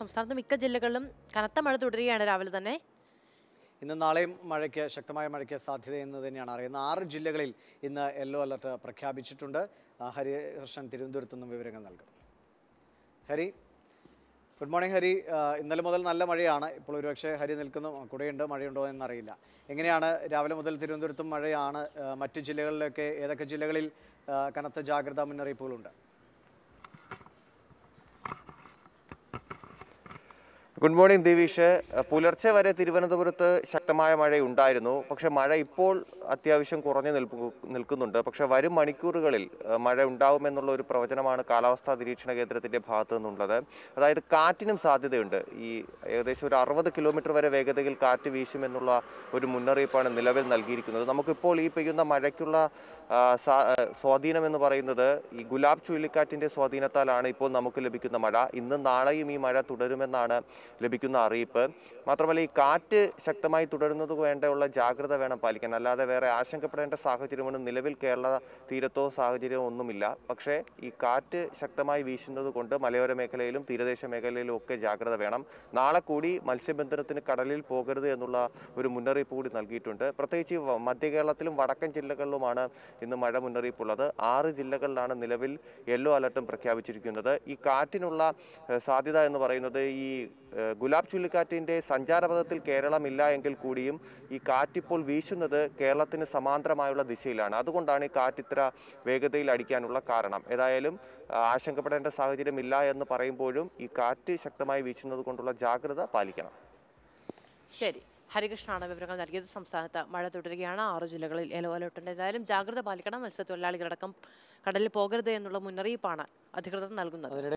സംസ്ഥാനത്ത് മിക്ക ജില്ലകളിലും കനത്ത മഴ തുടരുകയാണ് രാവിലെ തന്നെ ഇന്ന് നാളെയും മഴയ്ക്ക് ശക്തമായ മഴയ്ക്ക് സാധ്യതയെന്ന് തന്നെയാണ് അറിയുന്നത് ആറ് ജില്ലകളിൽ ഇന്ന് യെല്ലോ അലർട്ട് പ്രഖ്യാപിച്ചിട്ടുണ്ട് ആ, ഹരികൃഷ്ണൻ തിരുവനന്തപുരത്ത് നിന്നും വിവരങ്ങൾ നൽകും ഹരി ഗുഡ് മോർണിംഗ് ഹരി ആ, ഇന്നലെ മുതൽ നല്ല മഴയാണ് ഇപ്പോൾ ഒരുപക്ഷെ ഹരി നിൽക്കുന്നു കൂടെയുണ്ട് മഴയുണ്ടോ എന്നറിയില്ല എങ്ങനെയാണ് രാവിലെ മുതൽ തിരുവനന്തപുരത്തും മഴയാണ് ആ, മറ്റു ജില്ലകളിലൊക്കെ ഏതൊക്കെ ജില്ലകളിൽ ആ, കനത്ത ജാഗ്രതാ മുന്നറിയിപ്പുകളുണ്ട് ഗുഡ് മോർണിംഗ് ദിവീഷ് പുലർച്ചെ വരെ തിരുവനന്തപുരത്ത് ശക്തമായ മഴയുണ്ടായിരുന്നു പക്ഷെ മഴ ഇപ്പോൾ അത്യാവശ്യം കുറഞ്ഞു നിൽപ്പു നിൽക്കുന്നുണ്ട് പക്ഷെ വരും മണിക്കൂറുകളിൽ അഹ്, മഴ ഉണ്ടാവുമെന്നുള്ള ഒരു പ്രവചനമാണ് കാലാവസ്ഥാ നിരീക്ഷണ കേന്ദ്രത്തിന്റെ ഭാഗത്തു നിന്നുള്ളത് അതായത് കാറ്റിനും സാധ്യതയുണ്ട് ഈ ഏകദേശം ഒരു അറുപത് കിലോമീറ്റർ വരെ വേഗതയിൽ കാറ്റ് വീശുമെന്നുള്ള ഒരു മുന്നറിയിപ്പാണ് നിലവിൽ നൽകിയിരിക്കുന്നത് നമുക്കിപ്പോൾ ഈ പെയ്യുന്ന മഴയ്ക്കുള്ള ആ, സാ- ആ, സ്വാധീനം എന്ന് പറയുന്നത് ഈ ഗുലാബ് ചുഴലിക്കാറ്റിന്റെ സ്വാധീനത്താലാണ് ഇപ്പോൾ നമുക്ക് ലഭിക്കുന്ന മഴ ഇന്നും നാളെയും ഈ മഴ തുടരുമെന്നാണ് ലഭിക്കുന്ന അറിയിപ്പ് മാത്രമല്ല ഈ കാറ്റ് ശക്തമായി തുടരുന്നത് വേണ്ടിയുള്ള ജാഗ്രത വേണം പാലിക്കാൻ അല്ലാതെ വേറെ ആശങ്കപ്പെടേണ്ട സാഹചര്യമൊന്നും നിലവിൽ കേരള തീരത്തോ സാഹചര്യമോ ഒന്നുമില്ല പക്ഷേ ഈ കാറ്റ് ശക്തമായി വീശുന്നത് കൊണ്ട് മലയോര മേഖലയിലും തീരദേശ മേഖലയിലും ഒക്കെ ജാഗ്രത വേണം നാളെ കൂടി മത്സ്യബന്ധനത്തിന് കടലിൽ പോകരുത് എന്നുള്ള ഒരു മുന്നറിയിപ്പ് കൂടി നൽകിയിട്ടുണ്ട് പ്രത്യേകിച്ച് ഈ വ- മധ്യ കേരളത്തിലും വടക്കൻ ജില്ലകളിലുമാണ് ഇന്ന് മഴ മുന്നറിയിപ്പുള്ളത് ആറ് ജില്ലകളിലാണ് നിലവിൽ യെല്ലോ അലർട്ടും പ്രഖ്യാപിച്ചിരിക്കുന്നത് ഈ കാറ്റിനുള്ള ഏഹ്, സാധ്യത എന്ന് പറയുന്നത് ഈ ഏഹ്, ഗുലാബ് ചുഴലിക്കാറ്റിന്റെ സഞ്ചാരപഥത്തിൽ കേരളം ഇല്ല എങ്കിൽ കൂടിയും ഈ കാറ്റിപ്പോൾ വീശുന്നത് കേരളത്തിന് സമാന്തരമായുള്ള ദിശയിലാണ് അതുകൊണ്ടാണ് ഈ കാറ്റ് ഇത്ര വേഗതയിൽ അടിക്കാനുള്ള കാരണം ഏതായാലും ആ, ആശങ്കപ്പെടേണ്ട സാഹചര്യം ഇല്ല എന്ന് പറയുമ്പോഴും ഈ കാറ്റ് ശക്തമായി വീശുന്നത് കൊണ്ടുള്ള ജാഗ്രത പാലിക്കണം ശരി ഹരികൃഷ്ണനാണ് വിവരങ്ങൾ നൽകിയത് സംസ്ഥാനത്ത് മഴ തുടരുകയാണ് ആറ് ജില്ലകളിൽ യെല്ലോ അലർട്ടുണ്ട് ഏതായാലും ജാഗ്രത പാലിക്കണം മത്സ്യത്തൊഴിലാളികളടക്കം കടലിൽ പോകരുത് എന്നുള്ള മുന്നറിയിപ്പാണ് അധികൃതർ നൽകുന്നത് അതിനിടെ